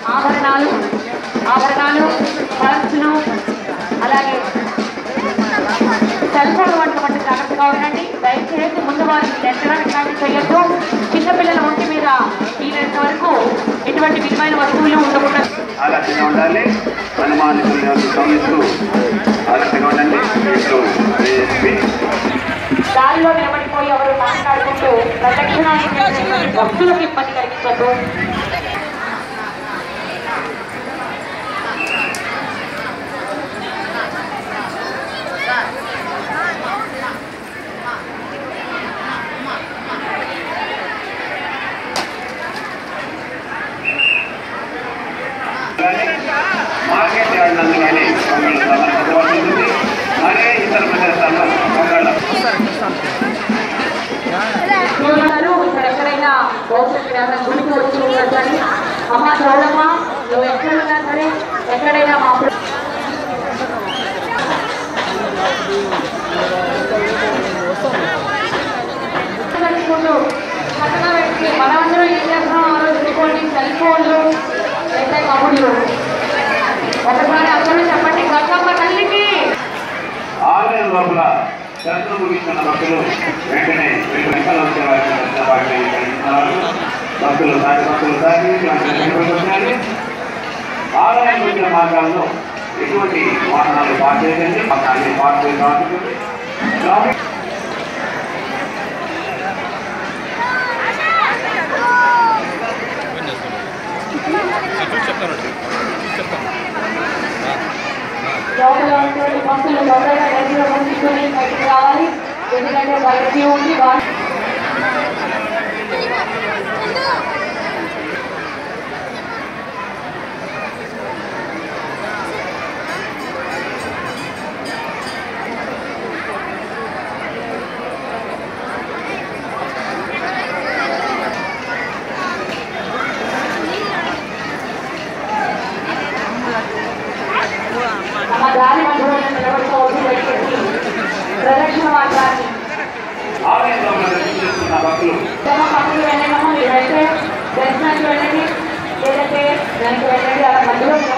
ఆభరణాలు ఆభరణాలు పర్సును అలాగే సెల్ ఫోన్ వంటి వంటి జాగ్రత్తగా ఉండండి దయచేసి ముందు వారిని నెట్టడానికి కానీ చేయొద్దు చిన్నపిల్లల ఒంటి మీద వీలైనంత వరకు ఎటువంటి విలువైన వస్తువులు ఉండకుండా ఆలస్యంగా ఉండాలి అనుమానితులను గమనిస్తూ ఆలస్యంగా ఉండండి ఇప్పుడు ASP దారిలో నిలబడిపోయి ఎవరు మాట్లాడుకుంటూ ప్రదక్షిణానికి వెళ్ళినటువంటి భక్తులకు ఇబ్బంది కలిగించద్దు మార్కెట్ యార్డ్ నందు కానీ పొంగళ్ళ సమర్పించవలసి ఉంటుంది మరే ఇతర ప్రదేశాల్లో పొంగళ్ళ ఉన్నారు ఇక్కడ ఎక్కడైనా భవిష్యత్తు ఏమైనా గుడికి వచ్చి ఉన్నారు కానీ అమ్మ చూడమ్మ నువ్వు ఎక్కడ ఉన్నా సరే ఎక్కడైనా మా ప్ర- కలుసుకుంటూ చక్కగా పెట్టి మనమందరం ఏం చేస్తున్నాం ఆ రోజు చూసుకోండి సెల్ ఫోన్లు లేదా కబుర్లు ఒకసారి అందరూ చెప్పండి గంగమ్మ తల్లికి ఆలయం లోపల దర్శనం ముగిస్తున్న భక్తులు వెంటనే రెండు గంటలు వచ్చే వారికి దర్శన భాగ్యం కలిగిస్తున్నారు భక్తులు సాటి భక్తులు సాటి వచ్చారు ఆలయానికి వచ్చిన మార్గాల్లో ఎటువంటి వాహనాలు పార్క్ చేయండి అన్ని పార్క్ చేసి ట్రాఫిక్ లోపల ఉన్నటువంటి భక్తులు తొందరగా గదిలో పంపించుకొని బయటకు రావాలి ఎందుకంటే బయటకి ఉంది వాళ్ళు ఆ దారి మధ్యలో నిలబడుకోవద్దు బయటకి ప్రదక్షిణ మార్గాన్ని ఆలయం లోపల దర్శనం చేసుకున్న భక్తులు ఏమో పక్కకి వెళ్ళడము లేదంటే దర్శనానికి వెళ్ళండి లేదంటే దానికి వెళ్ళండి అలా మధ్యలో